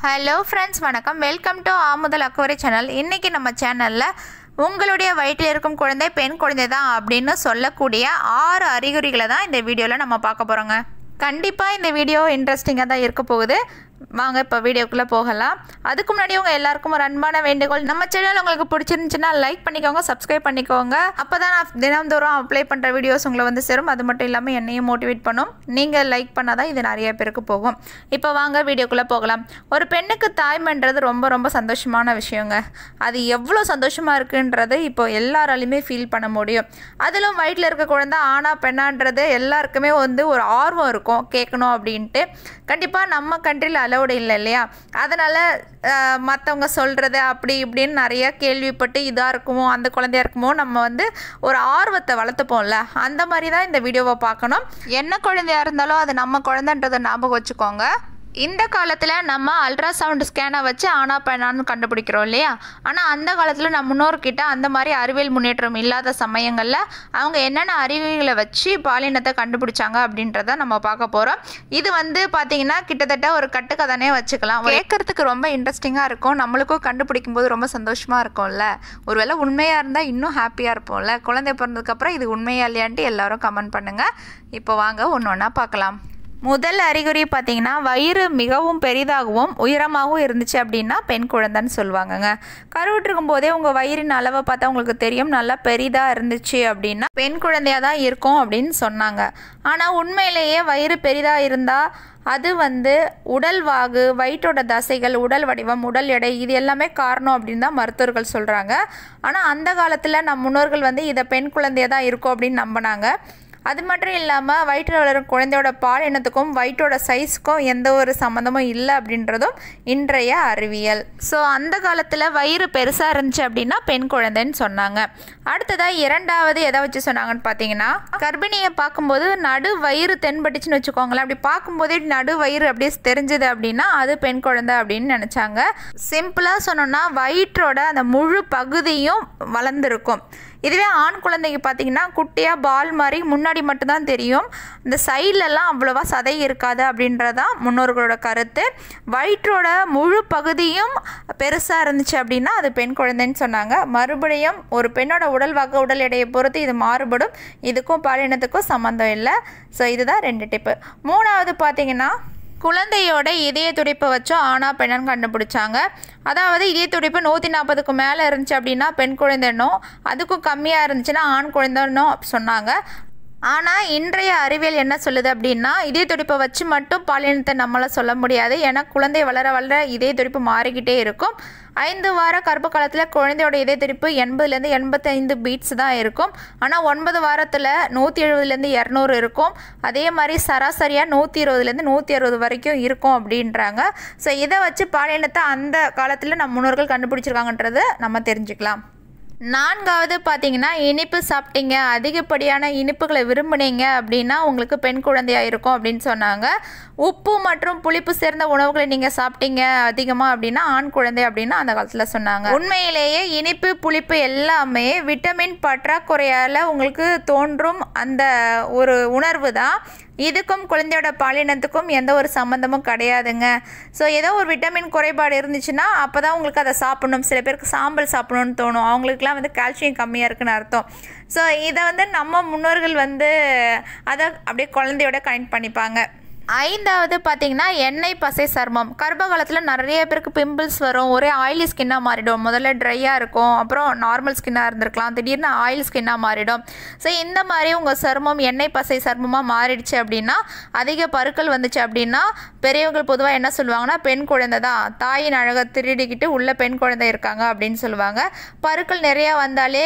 hello friends வணக்கம் welcome to ஆமுதல் அக்குவரி சேனல் இன்றைக்கி நம்ம சேனலில் உங்களுடைய வயிற்றில் இருக்கும் குழந்தை பெண் குழந்தை தான் அப்படின்னு சொல்லக்கூடிய ஆறு அறிகுறிகளை தான் இந்த வீடியோவில் நம்ம பார்க்க போகிறோங்க கண்டிப்பாக இந்த வீடியோ இன்ட்ரெஸ்டிங்காக தான் இருக்க போகுது வாங்க இப்போ வீடியோக்குள்ளே போகலாம் அதுக்கு முன்னாடி உங்கள் எல்லாருக்கும் ஒரு அன்பான வேண்டுகோள் நம்ம சேனல் உங்களுக்கு பிடிச்சிருந்துச்சுன்னா லைக் பண்ணிக்கோங்க சப்ஸ்கிரைப் பண்ணிக்கோங்க அப்போ தான் நான் தினந்தோறும் அப்ளை பண்ணுற வீடியோஸ் உங்களை வந்து சேரும் அது மட்டும் இல்லாமல் என்னையும் மோட்டிவேட் பண்ணும் நீங்கள் லைக் பண்ணால் தான் இது நிறைய பேருக்கு போகும் இப்போ வாங்க வீடியோக்குள்ளே போகலாம் ஒரு பெண்ணுக்கு தாய்மைன்றது ரொம்ப ரொம்ப சந்தோஷமான விஷயங்க அது எவ்வளோ சந்தோஷமாக இருக்குன்றது இப்போ எல்லாராலையுமே ஃபீல் பண்ண முடியும் அதிலும் வயிற்றில் இருக்க குழந்தை ஆனா பெண்ணான்றது எல்லாருக்குமே வந்து ஒரு ஆர்வம் இருக்கும் கேட்கணும் அப்படின்ட்டு கண்டிப்பாக நம்ம கண்ட்ரியில் அலௌடு இல்லை இல்லையா அதனால் மற்றவங்க சொல்கிறது அப்படி இப்படின்னு நிறைய கேள்விப்பட்டு இதாக இருக்குமோ அந்த குழந்தையா இருக்குமோ நம்ம வந்து ஒரு ஆர்வத்தை வளர்த்துப்போம்ல அந்த மாதிரி தான் இந்த வீடியோவை பார்க்கணும் என்ன குழந்தையா இருந்தாலும் அது நம்ம குழந்தைன்றதை ஞாபகம் வச்சுக்கோங்க இந்த காலத்தில் நம்ம அல்ட்ராசவுண்ட் ஸ்கேனை வச்சு ஆனா பெண்ணான்னு கண்டுபிடிக்கிறோம் இல்லையா ஆனால் அந்த காலத்தில் நம்ம முன்னோர்கிட்ட அந்த மாதிரி அறிவியல் முன்னேற்றம் இல்லாத சமயங்களில் அவங்க என்னென்ன அறிவியலை வச்சு பாலினத்தை கண்டுபிடிச்சாங்க அப்படின்றத நம்ம பார்க்க போகிறோம் இது வந்து பார்த்திங்கன்னா கிட்டத்தட்ட ஒரு கட்டுக்கதனே வச்சுக்கலாம் கேட்கறதுக்கு ரொம்ப இன்ட்ரெஸ்டிங்காக இருக்கும் நம்மளுக்கும் கண்டுபிடிக்கும் போது ரொம்ப சந்தோஷமாக இருக்கும்ல ஒருவேளை உண்மையாக இருந்தால் இன்னும் ஹாப்பியாக இருப்போம்ல குழந்தை பிறந்ததுக்கப்புறம் இது உண்மையா இல்லையான்ட்டு எல்லாரும் கமெண்ட் பண்ணுங்கள் இப்போ வாங்க ஒன்று ஒன்றா பார்க்கலாம் முதல் அறிகுறி பார்த்தீங்கன்னா வயிறு மிகவும் பெரிதாகவும் உயரமாகவும் இருந்துச்சு அப்படின்னா பெண் குழந்தைன்னு சொல்லுவாங்கங்க கருவுற்றிருக்கும் போதே உங்கள் வயிறின் அளவை பார்த்தா உங்களுக்கு தெரியும் நல்லா பெரிதாக இருந்துச்சு அப்படின்னா பெண் குழந்தையாக தான் இருக்கும் அப்படின்னு சொன்னாங்க ஆனால் உண்மையிலேயே வயிறு பெரிதாக இருந்தால் அது வந்து உடல் வாகு வயிற்றோட தசைகள் உடல் வடிவம் உடல் எடை இது எல்லாமே காரணம் அப்படின்னு தான் மருத்துவர்கள் சொல்கிறாங்க ஆனால் அந்த காலத்தில் நம் முன்னோர்கள் வந்து இதை பெண் குழந்தையாக தான் இருக்கும் அப்படின்னு நம்பினாங்க அது மட்டும் இல்லாமல் வயிற்றில் வளரும் குழந்தையோட பால் இனத்துக்கும் வயிற்றோட சைஸுக்கும் எந்த ஒரு சம்மந்தமும் இல்லை அப்படின்றதும் இன்றைய அறிவியல் ஸோ அந்த காலத்தில் வயிறு பெருசாக இருந்துச்சு அப்படின்னா பெண் குழந்தைன்னு சொன்னாங்க அடுத்ததாக இரண்டாவது எதை வச்சு சொன்னாங்கன்னு பார்த்தீங்கன்னா கர்ப்பிணியை பார்க்கும்போது நடு வயிறு தென்பட்டுச்சுன்னு வச்சுக்கோங்களேன் அப்படி பார்க்கும்போதே நடு வயிறு அப்படியே தெரிஞ்சது அப்படின்னா அது பெண் குழந்தை அப்படின்னு நினச்சாங்க சிம்பிளாக சொன்னோன்னா வயிற்றோட அந்த முழு பகுதியும் வளர்ந்துருக்கும் இதுவே ஆண் குழந்தைக்கு பார்த்தீங்கன்னா குட்டியாக பால் மாதிரி முன்னாடி மட்டும்தான் தெரியும் இந்த சைட்லலாம் அவ்வளோவா சதை இருக்காது அப்படின்றதான் முன்னோர்களோட கருத்து வயிற்றோட முழு பகுதியும் பெருசாக இருந்துச்சு அப்படின்னா அது பெண் குழந்தைன்னு சொன்னாங்க மறுபடியும் ஒரு பெண்ணோட உடல் வக உடல் எடையை பொறுத்து இது மாறுபடும் இதுக்கும் பாலினத்துக்கும் சம்மந்தம் இல்லை ஸோ இதுதான் ரெண்டு டிப்பு மூணாவது பார்த்தீங்கன்னா குழந்தையோட இதய துடிப்பை வச்சும் ஆணா பெண்ணான்னு கண்டுபிடிச்சாங்க அதாவது இதய துடிப்பு நூற்றி நாற்பதுக்கு மேலே இருந்துச்சு அப்படின்னா பெண் குழந்தைன்னும் அதுக்கும் கம்மியாக இருந்துச்சுன்னா ஆண் குழந்தைன்னும் சொன்னாங்க ஆனால் இன்றைய அறிவியல் என்ன சொல்லுது அப்படின்னா இதய துடிப்பை வச்சு மட்டும் பாலினத்தை நம்மளால் சொல்ல முடியாது ஏன்னா குழந்தை வளர வளர இதய துடிப்பு மாறிக்கிட்டே இருக்கும் ஐந்து வார கர்ப்ப காலத்தில் குழந்தையோட இதய துடிப்பு எண்பதுலேருந்து எண்பத்தைந்து பீட்ஸ் தான் இருக்கும் ஆனால் ஒன்பது வாரத்தில் நூற்றி எழுபதுலேருந்து இரநூறு இருக்கும் அதே மாதிரி சராசரியாக நூற்றி இருபதுலேருந்து நூற்றி அறுபது வரைக்கும் இருக்கும் அப்படின்றாங்க ஸோ இதை வச்சு பாலினத்தை அந்த காலத்தில் நம்ம முன்னோர்கள் கண்டுபிடிச்சிருக்காங்கன்றதை நம்ம தெரிஞ்சுக்கலாம் நான்காவது பார்த்தீங்கன்னா இனிப்பு சாப்பிட்டீங்க அதிகப்படியான இனிப்புகளை விரும்புனீங்க அப்படின்னா உங்களுக்கு பெண் குழந்தையாக இருக்கும் அப்படின்னு சொன்னாங்க உப்பு மற்றும் புளிப்பு சேர்ந்த உணவுகளை நீங்கள் சாப்பிட்டீங்க அதிகமாக அப்படின்னா ஆண் குழந்தை அப்படின்னு அந்த காலத்தில் சொன்னாங்க உண்மையிலேயே இனிப்பு புளிப்பு எல்லாமே விட்டமின் பற்றாக்குறையால் உங்களுக்கு தோன்றும் அந்த ஒரு உணர்வு தான் இதுக்கும் குழந்தையோட பாலினத்துக்கும் எந்த ஒரு சம்மந்தமும் கிடையாதுங்க ஸோ ஏதோ ஒரு விட்டமின் குறைபாடு இருந்துச்சுன்னா அப்போ தான் உங்களுக்கு அதை சாப்பிடணும் சில பேருக்கு சாம்பல் சாப்பிடணும்னு தோணும் அவங்களுக்குலாம் வந்து கால்சியம் கம்மியாக இருக்குன்னு அர்த்தம் ஸோ இதை வந்து நம்ம முன்னோர்கள் வந்து அதை அப்படியே குழந்தையோட கனெக்ட் பண்ணிப்பாங்க ஐந்தாவது பார்த்தீங்கன்னா எண்ணெய் பசை சர்மம் கர்ப்ப காலத்தில் நிறைய பேருக்கு பிம்பிள்ஸ் வரும் ஒரே ஆயிலி ஸ்கின்னாக மாறிடும் முதல்ல ட்ரையாக இருக்கும் அப்புறம் நார்மல் ஸ்கின்னாக இருந்திருக்கலாம் திடீர்னு ஆயில் ஸ்கின்னாக மாறிடும் ஸோ இந்த மாதிரி உங்கள் சருமம் எண்ணெய் பசை சர்மமாக மாறிடுச்சு அப்படின்னா அதிக பருக்கள் வந்துச்சு அப்படின்னா பெரியவங்க பொதுவாக என்ன சொல்லுவாங்கன்னா பெண் குழந்தை தான் தாயின் அழகை திருடிக்கிட்டு உள்ள பெண் குழந்தை இருக்காங்க அப்படின்னு சொல்லுவாங்க பருக்கள் நிறையா வந்தாலே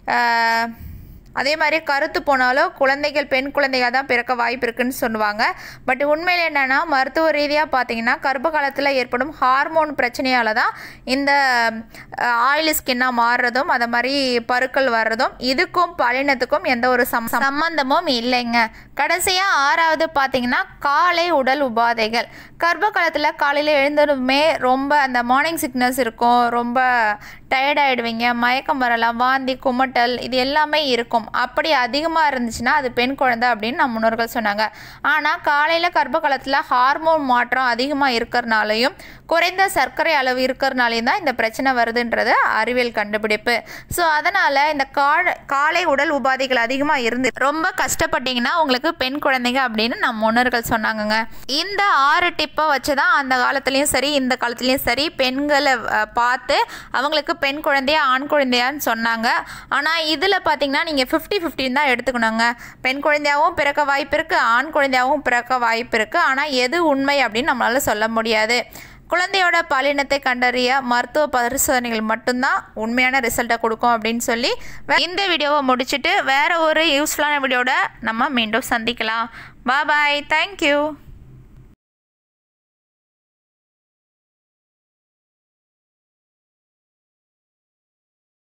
அதே மாதிரி கருத்து போனாலும் குழந்தைகள் பெண் குழந்தைகள் தான் பிறக்க வாய்ப்பு இருக்குன்னு சொல்லுவாங்க பட் உண்மையில் என்னென்னா மருத்துவ ரீதியாக பார்த்தீங்கன்னா கர்ப்ப காலத்தில் ஏற்படும் ஹார்மோன் பிரச்சனையால் தான் இந்த ஆயில் ஸ்கின்னாக மாறுறதும் அதை மாதிரி பருக்கள் வர்றதும் இதுக்கும் பாலினத்துக்கும் எந்த ஒரு சம் சம்பந்தமும் இல்லைங்க கடைசியாக ஆறாவது பார்த்தீங்கன்னா காலை உடல் உபாதைகள் கர்ப்ப காலத்தில் காலையில் எழுந்ததுமே ரொம்ப அந்த மார்னிங் சிக்னஸ் இருக்கும் ரொம்ப டயர்ட் ஆகிடுவீங்க மயக்கம் வரலாம் வாந்தி குமட்டல் இது எல்லாமே இருக்கும் அப்படி அதிகமாக இருந்துச்சுன்னா அது பெண் குழந்தை அப்படின்னு நம்ம முன்னோர்கள் சொன்னாங்க ஆனால் காலையில் கர்ப்ப காலத்தில் ஹார்மோன் மாற்றம் அதிகமாக இருக்கிறனாலையும் குறைந்த சர்க்கரை அளவு இருக்கிறனாலையும் தான் இந்த பிரச்சனை வருதுன்றது அறிவியல் கண்டுபிடிப்பு ஸோ அதனால் இந்த கால காலை உடல் உபாதைகள் அதிகமாக இருந்து ரொம்ப கஷ்டப்பட்டீங்கன்னா உங்களுக்கு பெண் குழந்தைங்க அப்படின்னு நம்ம முன்னோர்கள் சொன்னாங்கங்க இந்த ஆறு டிப்பை வச்சு தான் அந்த காலத்துலேயும் சரி இந்த காலத்துலேயும் சரி பெண்களை அஹ், பார்த்து அவங்களுக்கு பெண் குழந்தையா ஆண் குழந்தையான்னு சொன்னாங்க ஆனால் இதில் பார்த்தீங்கன்னா நீங்கள் ஃபிஃப்டி ஃபிஃப்டின் தான் எடுத்துக்கணுங்க பெண் குழந்தையாகவும் பிறக்க வாய்ப்பு இருக்குது ஆண் குழந்தையாகவும் பிறக்க வாய்ப்பு இருக்குது ஆனால் எது உண்மை அப்படின்னு நம்மளால சொல்ல முடியாது குழந்தையோட பாலினத்தை கண்டறிய மருத்துவ பரிசோதனைகள் மட்டும்தான் உண்மையான ரிசல்ட்டை கொடுக்கும் அப்படின்னு சொல்லி வே- இந்த வீடியோவை முடிச்சுட்டு வேற ஒரு யூஸ்ஃபுல்லான வீடியோட நம்ம மீண்டும் சந்திக்கலாம் பாய் தேங்க்யூ